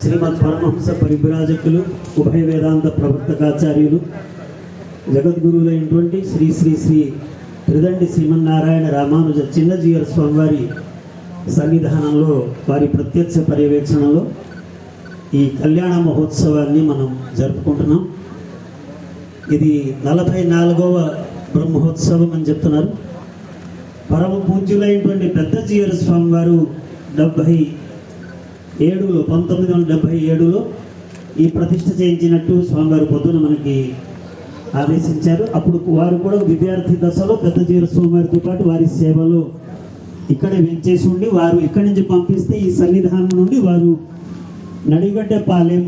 శ్రీమద్ పరమహంస పరిభ్రాజకులు ఉభయ వేదాంత ప్రవర్తకాచార్యులు జగద్గురువులైనటువంటి శ్రీ శ్రీ శ్రీ త్రిదండి శ్రీమన్నారాయణ రామానుజ చిన్నజీయర్ స్వామివారి సన్నిధానంలో వారి ప్రత్యక్ష పర్యవేక్షణలో ఈ కళ్యాణ మహోత్సవాన్ని మనం జరుపుకుంటున్నాం ఇది నలభై నాలుగవ బ్రహ్మోత్సవం అని చెప్తున్నారు పరమ పూజ్యులైనటువంటి పెద్ద జీయర్ స్వామి వారు డెబ్భై ఏడులో పంతొమ్మిది వందల డెబ్భై ఏడులో ఈ ప్రతిష్ఠ చేయించినట్టు స్వామివారు పొద్దున మనకి ఆదేశించారు అప్పుడు వారు కూడా విద్యార్థి దశలో పెద్ద జీర స్వామివారితో పాటు వారి సేవలో ఇక్కడే వెంచేసి ఉండి వారు ఇక్కడి నుంచి పంపిస్తే ఈ సన్నిధానం నుండి వారు నడిగడ్డ పాలెం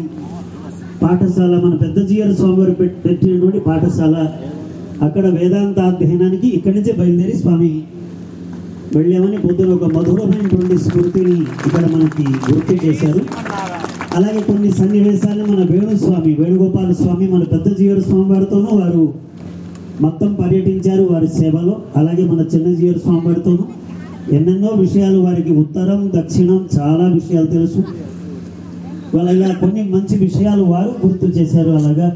పాఠశాల మన పెద్ద జీర స్వామివారు పెట్- పెట్టినటువంటి పాఠశాల అక్కడ వేదాంత అధ్యయనానికి ఇక్కడి నుంచే బయలుదేరి స్వామి వెళ్ళామని పొద్దున ఒక మధురమైనటువంటి స్మృతిని ఇక్కడ మనకి గుర్తు చేశారు అలాగే కొన్ని సన్నివేశాలను మన వేణుస్వామి వేణుగోపాల స్వామి మన పెద్ద జీవర స్వామి వారితోనూ వారు మొత్తం పర్యటించారు వారి సేవలో అలాగే మన చిన్న జీవర స్వామి వారితోనూ ఎన్నెన్నో విషయాలు వారికి ఉత్తరం దక్షిణం చాలా విషయాలు తెలుసు వాళ్ళ ఇలా కొన్ని మంచి విషయాలు వారు గుర్తు చేశారు అలాగా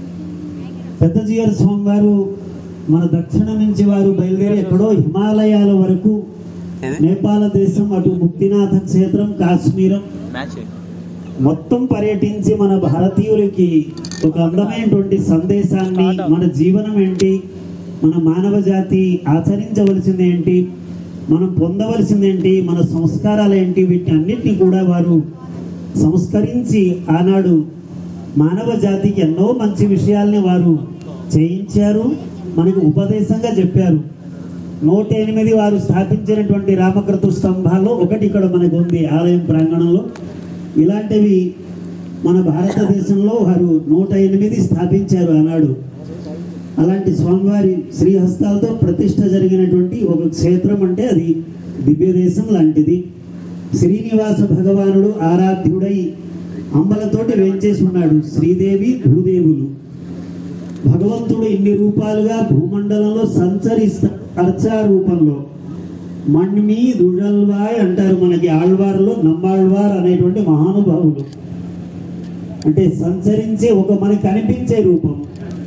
పెద్ద జీవర స్వామి వారు మన దక్షిణ నుంచి వారు బయలుదేరి ఎక్కడో హిమాలయాల వరకు నేపాల దేశం అటు ముక్తినాథ క్షేత్రం కాశ్మీరం మ్యాచ్ మొత్తం పర్యటించి మన భారతీయులకి ఒక అందమైనటువంటి సందేశాన్ని మన జీవనం ఏంటి మన మానవ జాతి ఆచరించవలసింది ఏంటి మనం పొందవలసింది ఏంటి మన సంస్కారాలు ఏంటి వీటన్నిటిని కూడా వారు సంస్కరించి ఆనాడు మానవ జాతికి ఎన్నో మంచి విషయాల్ని వారు చేయించారు మనకు ఉపదేశంగా చెప్పారు నూట ఎనిమిది వారు స్థాపించినటువంటి రామకృత స్తంభాల్లో ఒకటి ఇక్కడ మనకు ఉంది ఆలయం ప్రాంగణంలో ఇలాంటివి మన భారతదేశంలో వారు నూట ఎనిమిది స్థాపించారు ఆనాడు అలాంటి స్వామివారి శ్రీహస్తాలతో ప్రతిష్ట జరిగినటువంటి ఒక క్షేత్రం అంటే అది దివ్యదేశం లాంటిది శ్రీనివాస భగవానుడు ఆరాధ్యుడై అంబలతోటి వేంచేసి ఉన్నాడు శ్రీదేవి భూదేవులు భగవంతుడు ఇన్ని రూపాలుగా భూమండలంలో సంచరిస్తా అర్చా రూపంలో మణ్మి దుഴల్వాయ్ అంటారు మనకి ఆళ్వార్లో నమ్మాళ్వార్ అనేటువంటి మహానుభావులు అంటే సంచరించే ఒక మనకి కనిపించే రూపం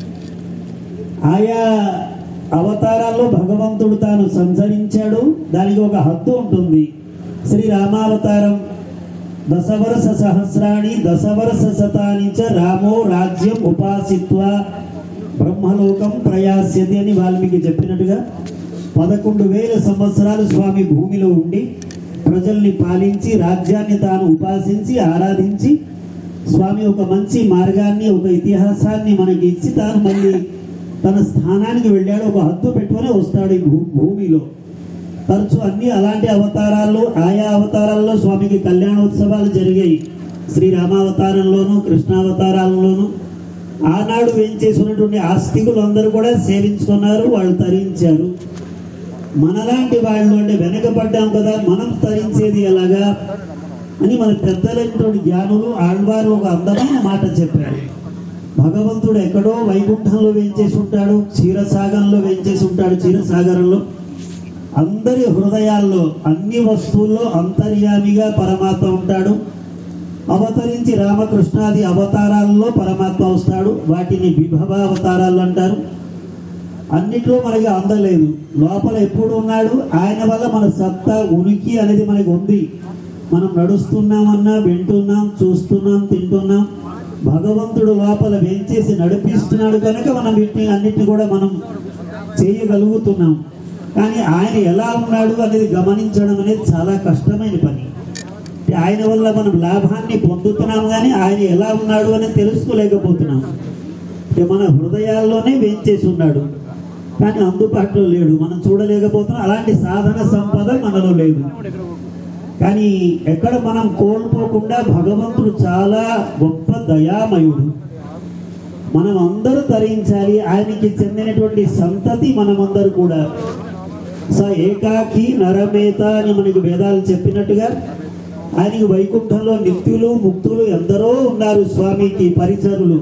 ఆయా అవతారాల్లో భగవంతుడు తాను సంచరించాడు దానికి ఒక హద్దు ఉంటుంది శ్రీ రామావతారం దశవరస సహస్రాణి దశవరస శతాని చ రామో రాజ్యం ఉపాసిత్వ బ్రహ్మలోకం ప్రయాస్యతి అని వాల్మీకి చెప్పినట్టుగా పదకొండు వేల సంవత్సరాలు స్వామి భూమిలో ఉండి ప్రజల్ని పాలించి రాజ్యాన్ని తాను ఉపాసించి ఆరాధించి స్వామి ఒక మంచి మార్గాన్ని ఒక ఇతిహాసాన్ని మనకి ఇచ్చి తాను మళ్ళీ తన స్థానానికి వెళ్ళాడు ఒక హద్దు పెట్టుకొని వస్తాడు ఈ భూ భూమిలో తరచు అన్ని అలాంటి అవతారాల్లో ఆయా అవతారాల్లో స్వామికి కళ్యాణోత్సవాలు జరిగాయి శ్రీరామావతారంలోను కృష్ణావతారాలలోను ఆనాడు వేయించేసినటువంటి ఆస్తికులు అందరూ కూడా సేవించుకున్నారు వాళ్ళు తరించారు మనలాంటి వాళ్ళు అంటే వెనకబడ్డాం కదా మనం తరించేది ఎలాగా అని మన పెద్దలైనటువంటి జ్ఞానులు ఆళ్వారు ఒక అందమైన మాట చెప్పారు భగవంతుడు ఎక్కడో వైకుంఠంలో వేంచేసి ఉంటాడు క్షీరసాగరంలో వేంచేసి ఉంటాడు క్షీరసాగరంలో అందరి హృదయాల్లో అన్ని వస్తువుల్లో అంతర్యామిగా పరమాత్మ ఉంటాడు అవతరించి రామకృష్ణాది అవతారాల్లో పరమాత్మ వస్తాడు వాటిని విభవ అవతారాలు అంటారు అన్నిట్లో మనకి అందలేదు లోపల ఎప్పుడు ఉన్నాడు ఆయన వల్ల మన సత్తా ఉనికి అనేది మనకి ఉంది మనం నడుస్తున్నామన్నా వింటున్నాం చూస్తున్నాం తింటున్నాం భగవంతుడు లోపల వెంచేసి నడిపిస్తున్నాడు కనుక మనం వీటిని అన్నిటిని కూడా మనం చేయగలుగుతున్నాం కానీ ఆయన ఎలా ఉన్నాడు అనేది గమనించడం అనేది చాలా కష్టమైన పని అంటే ఆయన వల్ల మనం లాభాన్ని పొందుతున్నాం కానీ ఆయన ఎలా ఉన్నాడు అని తెలుసుకోలేకపోతున్నాం అంటే మన హృదయాల్లోనే వేంచేసి ఉన్నాడు కానీ అందుబాటులో లేడు మనం చూడలేకపోతున్నాం అలాంటి సాధన సంపద మనలో లేదు కానీ ఎక్కడ మనం కోల్పోకుండా భగవంతుడు చాలా గొప్ప దయామయుడు మనం అందరూ ధరించాలి ఆయనకి చెందినటువంటి సంతతి మనమందరూ కూడా స ఏకాకి నరమేత అని మనకు వేదాలు చెప్పినట్టుగా ఆయనకి వైకుంఠంలో నిత్యులు ముక్తులు ఎందరో ఉన్నారు స్వామికి పరిచరులు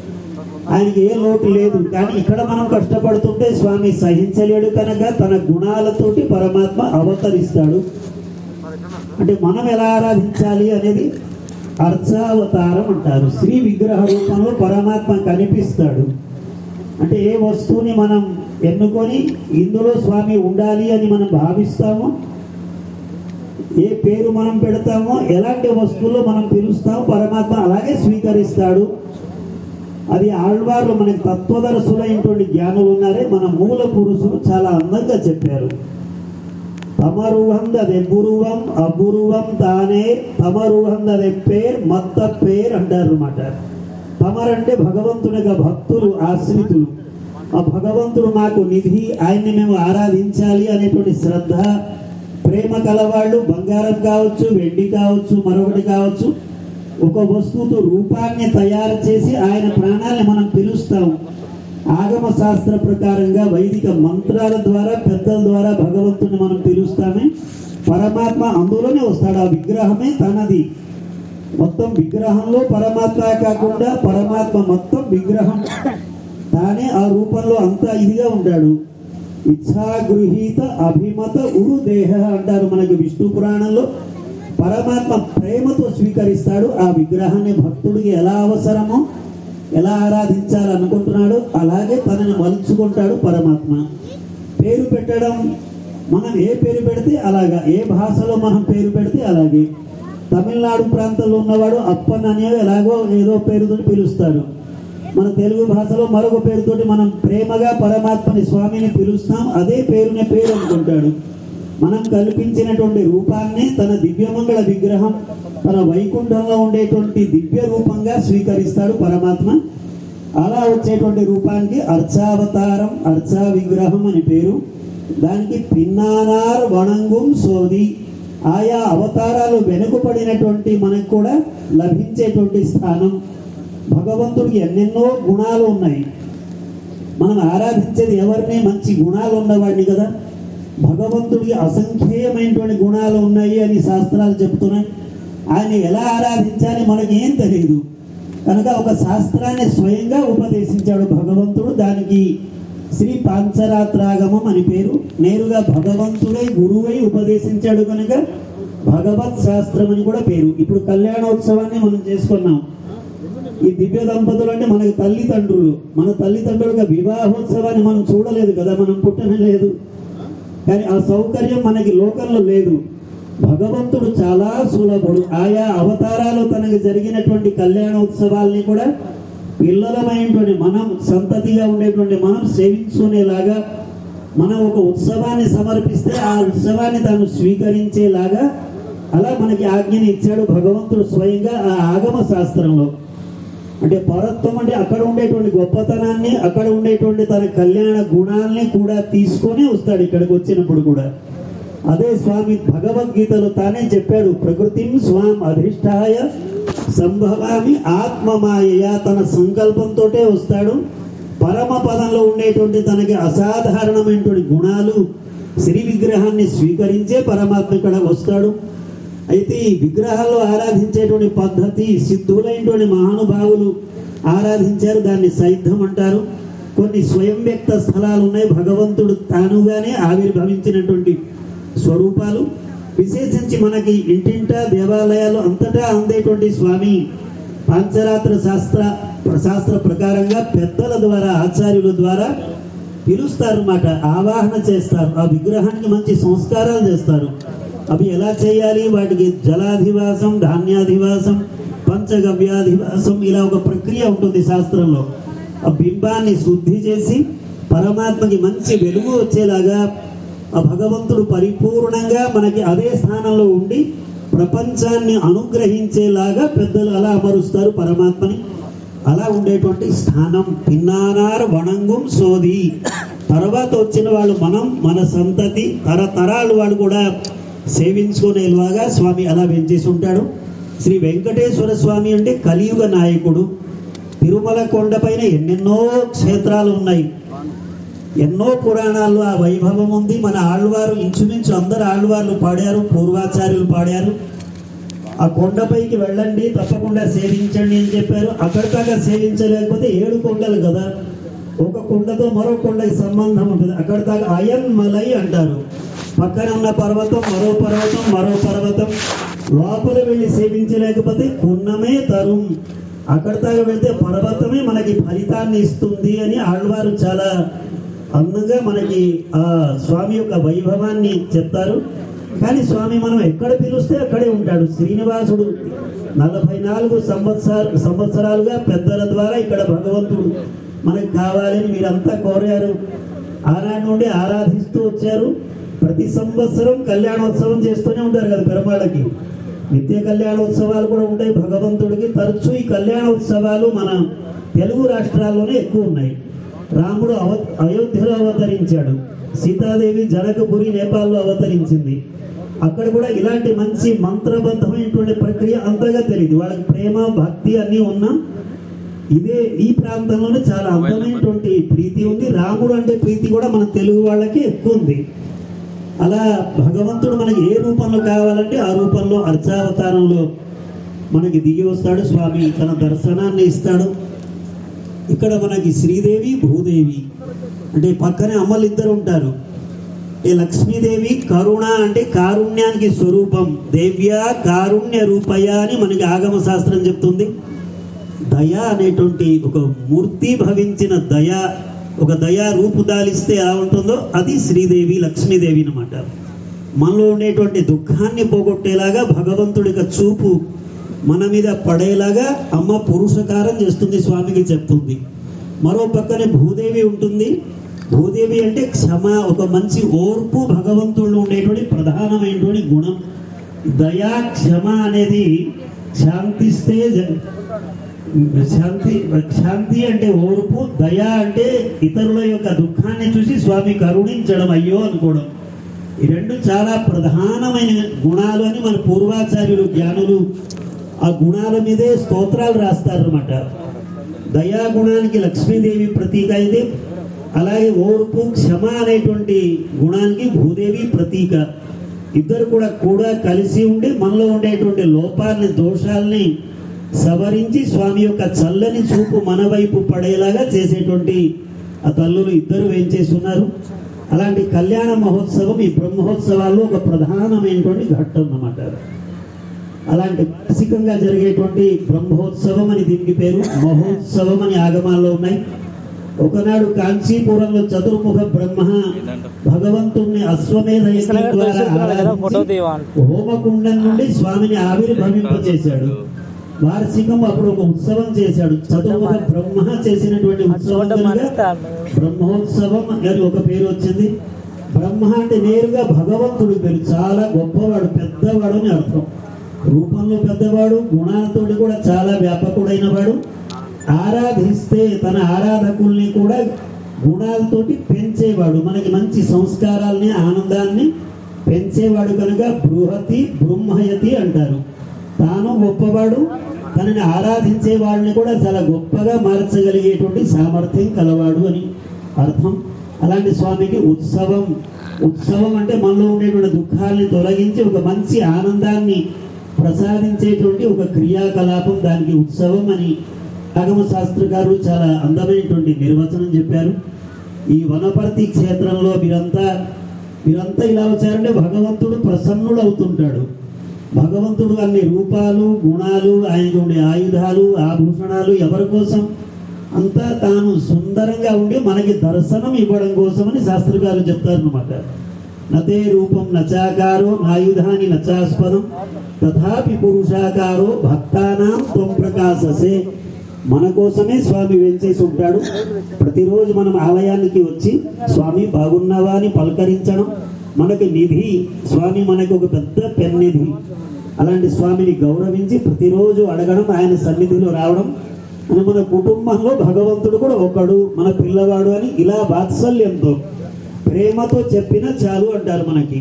ఆయనకి ఏ లోటు లేదు కానీ ఇక్కడ మనం కష్టపడుతుంటే స్వామి సహించలేడు కనుక తన గుణాలతోటి పరమాత్మ అవతరిస్తాడు అంటే మనం ఎలా ఆరాధించాలి అనేది అర్చావతారం అంటారు శ్రీ విగ్రహ రూపంలో పరమాత్మ కనిపిస్తాడు అంటే ఏ వస్తువుని మనం ఎన్నుకొని ఇందులో స్వామి ఉండాలి అని మనం భావిస్తామో ఏ పేరు మనం పెడతామో ఎలాంటి వస్తువులు మనం పిలుస్తామో పరమాత్మ అలాగే స్వీకరిస్తాడు అది ఆళ్వార్లు మనకి తత్వదర్శులైనటువంటి జ్ఞానులు ఉన్నారే మన మూల పురుషులు చాలా అందంగా చెప్పారు తమరుహందెబ్బురువం అబ్బురువం తానే తమరుహందెప్పేర్ మత్త పేర్ అంటారు అనమాట తమరంటే భగవంతుని యొక్క భక్తులు ఆశ్రితులు ఆ భగవంతుడు మాకు నిధి ఆయన్ని మేము ఆరాధించాలి అనేటువంటి శ్రద్ధ ప్రేమ కలవాళ్ళు బంగారం కావచ్చు వెండి కావచ్చు మరొకటి కావచ్చు ఒక వస్తువుతో రూపాన్ని తయారు చేసి ఆయన ప్రాణాన్ని మనం పిలుస్తాం ఆగమ శాస్త్ర ప్రకారంగా వైదిక మంత్రాల ద్వారా పెద్దల ద్వారా భగవంతుని మనం పిలుస్తామే పరమాత్మ అందులోనే వస్తాడు ఆ విగ్రహమే తనది మొత్తం విగ్రహంలో పరమాత్మ కాకుండా పరమాత్మ మొత్తం విగ్రహం తానే ఆ రూపంలో అంతా ఇదిగా ఉంటాడు ఇచ్ఛాగృహీత అభిమత ఉరు దేహ అంటారు మనకి విష్ణు పురాణంలో పరమాత్మ ప్రేమతో స్వీకరిస్తాడు ఆ విగ్రహాన్ని భక్తుడికి ఎలా అవసరమో ఎలా ఆరాధించాలనుకుంటున్నాడో అలాగే తనని మలుచుకుంటాడు పరమాత్మ పేరు పెట్టడం మనం ఏ పేరు పెడితే అలాగా ఏ భాషలో మనం పేరు పెడితే అలాగే తమిళనాడు ప్రాంతంలో ఉన్నవాడు అప్పన్ అనే ఎలాగో ఏదో పేరుతో పిలుస్తారు మన తెలుగు భాషలో మరొక పేరుతోటి మనం ప్రేమగా పరమాత్మని స్వామిని పిలుస్తాం అదే పేరునే పేరు అనుకుంటాడు మనం కల్పించినటువంటి రూపాన్ని తన దివ్యమంగళ విగ్రహం తన వైకుంఠంలో ఉండేటువంటి దివ్య రూపంగా స్వీకరిస్తాడు పరమాత్మ అలా వచ్చేటువంటి రూపానికి అర్చావతారం అర్చా విగ్రహం అని పేరు దానికి పిన్నానార్ వణంగుం సోది ఆయా అవతారాలు వెనుకబడినటువంటి మనకు కూడా లభించేటువంటి స్థానం భగవంతుడికి ఎన్నెన్నో గుణాలు ఉన్నాయి మనం ఆరాధించేది ఎవరిని మంచి గుణాలు ఉన్నవాడిని కదా భగవంతుడికి అసంఖ్యేయమైనటువంటి గుణాలు ఉన్నాయి అని శాస్త్రాలు చెప్తున్నాయి ఆయన ఎలా ఆరాధించాలి మనకి ఏం తెలియదు కనుక ఒక శాస్త్రాన్ని స్వయంగా ఉపదేశించాడు భగవంతుడు దానికి శ్రీ పాంచరాత్రాగమం అని పేరు నేరుగా భగవంతుడై గురువై ఉపదేశించాడు కనుక భగవత్ శాస్త్రం అని కూడా పేరు ఇప్పుడు కళ్యాణోత్సవాన్ని మనం చేసుకున్నాం ఈ దివ్య దంపతులు అంటే మనకి తల్లిదండ్రులు మన తల్లిదండ్రులుగా వివాహోత్సవాన్ని మనం చూడలేదు కదా మనం పుట్టనలేదు కానీ ఆ సౌకర్యం మనకి లోకంలో లేదు భగవంతుడు చాలా సులభుడు ఆయా అవతారాలు తనకి జరిగినటువంటి కళ్యాణోత్సవాల్ని కూడా పిల్లలమైనటువంటి మనం సంతతిగా ఉండేటువంటి మనం సేవించుకునేలాగా మనం ఒక ఉత్సవాన్ని సమర్పిస్తే ఆ ఉత్సవాన్ని తాను స్వీకరించేలాగా అలా మనకి ఆజ్ఞని ఇచ్చాడు భగవంతుడు స్వయంగా ఆ ఆగమ శాస్త్రంలో అంటే పరత్వం అంటే అక్కడ ఉండేటువంటి గొప్పతనాన్ని అక్కడ ఉండేటువంటి తన కళ్యాణ గుణాల్ని కూడా తీసుకొని వస్తాడు ఇక్కడికి వచ్చినప్పుడు కూడా అదే స్వామి భగవద్గీతలో తానే చెప్పాడు ప్రకృతిం స్వాం అధిష్టాయ సంభవామి ఆత్మమాయ తన సంకల్పంతోటే వస్తాడు పరమ పదంలో ఉండేటువంటి తనకి అసాధారణమైనటువంటి గుణాలు శ్రీ విగ్రహాన్ని స్వీకరించే పరమాత్మ ఇక్కడ వస్తాడు అయితే ఈ విగ్రహాల్లో ఆరాధించేటువంటి పద్ధతి సిద్ధులైనటువంటి మహానుభావులు ఆరాధించారు దాన్ని సైద్ధం అంటారు కొన్ని స్వయం వ్యక్త స్థలాలు ఉన్నాయి భగవంతుడు తానుగానే ఆవిర్భవించినటువంటి స్వరూపాలు విశేషించి మనకి ఇంటింటా దేవాలయాలు అంతటా అందేటువంటి స్వామి పాంచరాత్ర శాస్త్ర శాస్త్ర ప్రకారంగా పెద్దల ద్వారా ఆచార్యుల ద్వారా పిలుస్తారు అన్నమాట ఆవాహన చేస్తారు ఆ విగ్రహానికి మంచి సంస్కారాలు చేస్తారు అవి ఎలా చేయాలి వాటికి జలాధివాసం ధాన్యాధివాసం పంచగవ్యాధివాసం ఇలా ఒక ప్రక్రియ ఉంటుంది శాస్త్రంలో ఆ బింబాన్ని శుద్ధి చేసి పరమాత్మకి మంచి వెలుగు వచ్చేలాగా ఆ భగవంతుడు పరిపూర్ణంగా మనకి అదే స్థానంలో ఉండి ప్రపంచాన్ని అనుగ్రహించేలాగా పెద్దలు అలా అమరుస్తారు పరమాత్మని అలా ఉండేటువంటి స్థానం పిన్నానార్ వణంగుం సోది తర్వాత వచ్చిన వాళ్ళు మనం మన సంతతి తరతరాలు వాళ్ళు కూడా సేవించుకునేలాగా స్వామి అలా వెంచేసి ఉంటాడు శ్రీ వెంకటేశ్వర స్వామి అంటే కలియుగ నాయకుడు తిరుమల కొండపైన ఎన్నెన్నో క్షేత్రాలు ఉన్నాయి ఎన్నో పురాణాల్లో ఆ వైభవం ఉంది మన ఆళ్వారు ఇంచుమించు అందరు ఆళ్వార్లు పాడారు పూర్వాచార్యులు పాడారు ఆ కొండపైకి వెళ్ళండి తప్పకుండా సేవించండి అని చెప్పారు అక్కడ దాకా సేవించలేకపోతే ఏడు కొండలు కదా ఒక కొండతో మరో కొండకి సంబంధం ఉంటుంది అక్కడ దాకా అయన్ మలై అంటారు పక్కన ఉన్న పర్వతం మరో పర్వతం మరో పర్వతం లోపల వెళ్ళి సేవించలేకపోతే పున్నమే తరుం అక్కడ దాకా వెళ్తే పర్వతమే మనకి ఫలితాన్ని ఇస్తుంది అని ఆళ్వారు చాలా అందంగా మనకి ఆ స్వామి యొక్క వైభవాన్ని చెప్తారు కానీ స్వామి మనం ఎక్కడ పిలుస్తే అక్కడే ఉంటాడు శ్రీనివాసుడు నలభై నాలుగు సంవత్సర సంవత్సరాలుగా పెద్దల ద్వారా ఇక్కడ భగవంతుడు మనకి కావాలని మీరంతా కోరారు ఆనాటి నుండి ఆరాధిస్తూ వచ్చారు ప్రతి సంవత్సరం కళ్యాణోత్సవం చేస్తూనే ఉంటారు కదా పెరుమాళ్ళకి నిత్య కళ్యాణోత్సవాలు కూడా ఉంటాయి భగవంతుడికి తరచూ ఈ కళ్యాణోత్సవాలు మన తెలుగు రాష్ట్రాల్లోనే ఎక్కువ ఉన్నాయి రాముడు అవ అయోధ్యలో అవతరించాడు సీతాదేవి జనకపురి నేపాల్లో అవతరించింది అక్కడ కూడా ఇలాంటి మంచి మంత్రబద్ధమైనటువంటి ప్రక్రియ అంతగా తెలియదు వాళ్ళకి ప్రేమ భక్తి అన్నీ ఉన్నా ఇదే ఈ ప్రాంతంలోనే చాలా అందమైనటువంటి ప్రీతి ఉంది రాముడు అంటే ప్రీతి కూడా మన తెలుగు వాళ్ళకి ఎక్కువ ఉంది అలా భగవంతుడు మనకి ఏ రూపంలో కావాలంటే ఆ రూపంలో అర్చావతారంలో మనకి దిగి వస్తాడు స్వామి తన దర్శనాన్ని ఇస్తాడు ఇక్కడ మనకి శ్రీదేవి భూదేవి అంటే పక్కనే అమ్మలు ఇద్దరు ఉంటారు ఈ లక్ష్మీదేవి కరుణ అంటే కారుణ్యానికి స్వరూపం దేవ్య కారుణ్య రూపయ అని మనకి ఆగమ శాస్త్రం చెప్తుంది దయ అనేటువంటి ఒక మూర్తి భవించిన దయ ఒక దయా రూపు దాలిస్తే ఎలా ఉంటుందో అది శ్రీదేవి లక్ష్మీదేవి అన్నమాట మనలో ఉండేటువంటి దుఃఖాన్ని పోగొట్టేలాగా భగవంతుడి యొక్క చూపు మన మీద పడేలాగా అమ్మ పురుషకారం చేస్తుంది స్వామికి చెప్తుంది మరో పక్కనే భూదేవి ఉంటుంది భూదేవి అంటే క్షమ ఒక మంచి ఓర్పు భగవంతుడిలో ఉండేటువంటి ప్రధానమైనటువంటి గుణం దయా క్షమ అనేది శాంతిస్తే జ- శాంతి శాంతి అంటే ఓర్పు దయ అంటే ఇతరుల యొక్క దుఃఖాన్ని చూసి స్వామి కరుణించడం అయ్యో అనుకోవడం ఈ రెండు చాలా ప్రధానమైన గుణాలు అని మన పూర్వాచార్యులు జ్ఞానులు ఆ గుణాల మీదే స్తోత్రాలు రాస్తారన్నమాట దయా గుణానికి లక్ష్మీదేవి ప్రతీక అయితే అలాగే ఓర్పు క్షమ అనేటువంటి గుణానికి భూదేవి ప్రతీక ఇద్దరు కూడా కూడా కలిసి ఉండి మనలో ఉండేటువంటి లోపాలని దోషాలని సవరించి స్వామి యొక్క చల్లని చూపు మన వైపు పడేలాగా చేసేటువంటి ఆ తల్లులు ఇద్దరు వేంచేసి ఉన్నారు అలాంటి కళ్యాణ మహోత్సవం ఈ బ్రహ్మోత్సవాల్లో ఒక ప్రధానమైనటువంటి ఘట్టం అన్నమాట అలాంటి వార్షికంగా జరిగేటువంటి బ్రహ్మోత్సవం అని దీనికి పేరు మహోత్సవం అని ఆగమాల్లో ఉన్నాయి ఒకనాడు కాంచీపురంలో చతుర్ముఖ బ్రహ్మ భగవంతుణ్ణి అశ్వమేధ యజ్ఞం ద్వారా ఫోటో ఆరాధించి తీయవా హోమకుండం నుండి స్వామిని ఆవిర్భవింపచేశాడు వార్షికం అప్పుడు ఒక ఉత్సవం చేశాడు చతుర్ముఖ బ్రహ్మ చేసినటువంటి ఉత్సవం చూడడం కనుక మానేస్తాను బ్రహ్మోత్సవం అని ఒక పేరు వచ్చింది బ్రహ్మ అంటే నేరుగా భగవంతుడి పేరు చాలా గొప్పవాడు పెద్దవాడు అని అర్థం రూపంలో పెద్దవాడు గుణాలతో కూడా చాలా వ్యాపకుడైన వాడు ఆరాధిస్తే తన ఆరాధకుల్ని కూడా గుణాలతోటి పెంచేవాడు మనకి మంచి సంస్కారాల్ని ఆనందాన్ని పెంచేవాడు కనుక బృహతి బ్రహ్మయతి అంటారు తాను గొప్పవాడు తనని ఆరాధించే వాళ్ళని కూడా చాలా గొప్పగా మార్చగలిగేటువంటి సామర్థ్యం కలవాడు అని అర్థం అలాంటి స్వామికి ఉత్సవం ఉత్సవం అంటే మనలో ఉండేటువంటి దుఃఖాల్ని తొలగించి ఒక మంచి ఆనందాన్ని ప్రసాదించేటువంటి ఒక క్రియాకలాపం దానికి ఉత్సవం అని ఆగమ శాస్త్రకారు చాలా అందమైనటువంటి నిర్వచనం చెప్పారు ఈ వనపర్తి క్షేత్రంలో మీరంతా మీరంతా ఇలా వచ్చారంటే భగవంతుడు ప్రసన్నుడు అవుతుంటాడు భగవంతుడు అన్ని రూపాలు గుణాలు ఆయనకు ఉండే ఆయుధాలు ఆభూషణాలు ఎవరి కోసం అంతా తాను సుందరంగా ఉండి మనకి దర్శనం ఇవ్వడం కోసమని శాస్త్రకారులు చెప్తారన్నమాట నతే రూపం నచాకారో నాయుధాని నచాస్పదం తథాపి పురుషాకారో భక్తానాం త్వం ప్రకాశసే మన కోసమే స్వామి వెంచేసి ఉంటాడు ప్రతిరోజు మనం ఆలయానికి వచ్చి స్వామి బాగున్నావా అని పలకరించడం మనకి నిధి స్వామి మనకి ఒక పెద్ద పెన్నిధి అలాంటి స్వామిని గౌరవించి ప్రతిరోజు అడగడం ఆయన సన్నిధిలో రావడం అని మన కుటుంబంలో భగవంతుడు కూడా ఒకడు మన పిల్లవాడు అని ఇలా వాత్సల్యంతో ప్రేమతో చెప్పినా చాలు అంటారు మనకి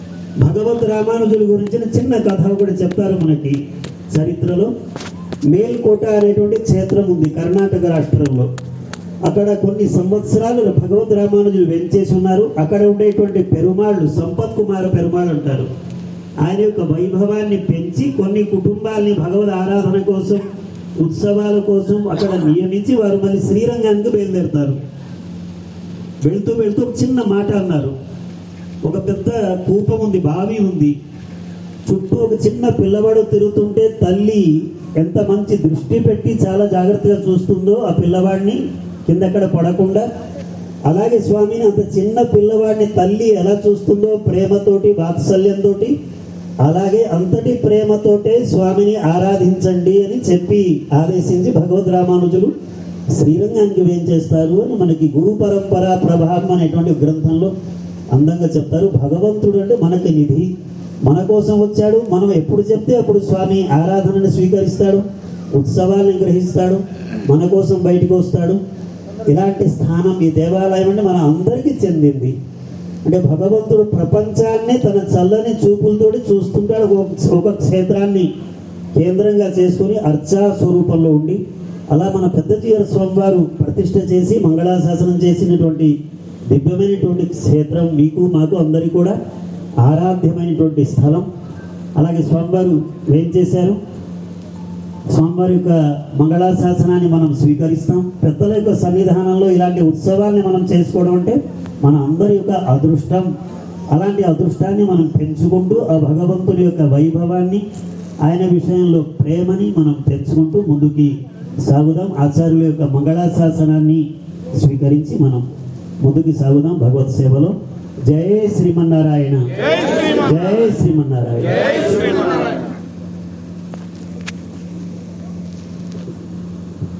భగవంతు రామానుజుల గురించిన చిన్న కథ ఒకటి చెప్తారు మనకి చరిత్రలో మేల్కోట అనేటువంటి క్షేత్రం ఉంది కర్ణాటక రాష్ట్రంలో అక్కడ కొన్ని సంవత్సరాలు భగవద్ రామానుజులు వెంచేసి ఉన్నారు అక్కడ ఉండేటువంటి పెరుమాళ్ళు సంపత్ కుమార పెరుమాళ్ళు అంటారు ఆయన యొక్క వైభవాన్ని పెంచి కొన్ని కుటుంబాల్ని భగవద్ ఆరాధన కోసం ఉత్సవాల కోసం అక్కడ నియమించి వారు మళ్ళీ శ్రీరంగానికి బయలుదేరుతారు వెళ్తూ వెళ్తూ ఒక చిన్న మాట అన్నారు ఒక పెద్ద కూపం ఉంది బావి ఉంది చుట్టూ ఒక చిన్న పిల్లవాడు తిరుగుతుంటే తల్లి ఎంత మంచి దృష్టి పెట్టి చాలా జాగ్రత్తగా చూస్తుందో ఆ పిల్లవాడిని కిందక్కడ పడకుండా అలాగే స్వామిని అంత చిన్న పిల్లవాడిని తల్లి ఎలా చూస్తుందో ప్రేమతోటి వాత్సల్యంతో అలాగే అంతటి ప్రేమతోటే స్వామిని ఆరాధించండి అని చెప్పి ఆదేశించి భగవద్ రామానుజులు శ్రీరంగానికి ఏం చేస్తారు అని మనకి గురు పరంపర ప్రభావం అనేటువంటి గ్రంథంలో అందంగా చెప్తారు భగవంతుడు అంటే మనకి నిధి మన కోసం వచ్చాడు మనం ఎప్పుడు చెప్తే అప్పుడు స్వామి ఆరాధనని స్వీకరిస్తాడు ఉత్సవాలను గ్రహిస్తాడు మన కోసం బయటకు వస్తాడు ఇలాంటి స్థానం ఈ దేవాలయం అంటే మన అందరికీ చెందింది అంటే భగవంతుడు ప్రపంచాన్ని తన చల్లని చూపులతోటి చూస్తుంటాడు ఒక- ఒక క్షేత్రాన్ని కేంద్రంగా చేసుకుని అర్చా స్వరూపంలో ఉండి అలా మన పెద్ద చీర స్వామివారు ప్రతిష్ఠ చేసి మంగళాశాసనం చేసినటువంటి దివ్యమైనటువంటి క్షేత్రం మీకు మాకు అందరికీ కూడా ఆరాధ్యమైనటువంటి స్థలం అలాగే స్వామివారు ఏం చేశారు స్వామివారి యొక్క మంగళాశాసనాన్ని మనం స్వీకరిస్తాం పెద్దల యొక్క సన్నిధానంలో ఇలాంటి ఉత్సవాల్ని మనం చేసుకోవడం అంటే మన అందరి యొక్క అదృష్టం అలాంటి అదృష్టాన్ని మనం పెంచుకుంటూ ఆ భగవంతుడి యొక్క వైభవాన్ని ఆయన విషయంలో ప్రేమని మనం పెంచుకుంటూ ముందుకి సాగుదాం ఆచార్యుల యొక్క మంగళాశాసనాన్ని స్వీకరించి మనం ముందుకు సాగుదాం భగవత్ సేవలో జయ శ్రీమన్నారాయణ జయ శ్రీమన్నారాయణ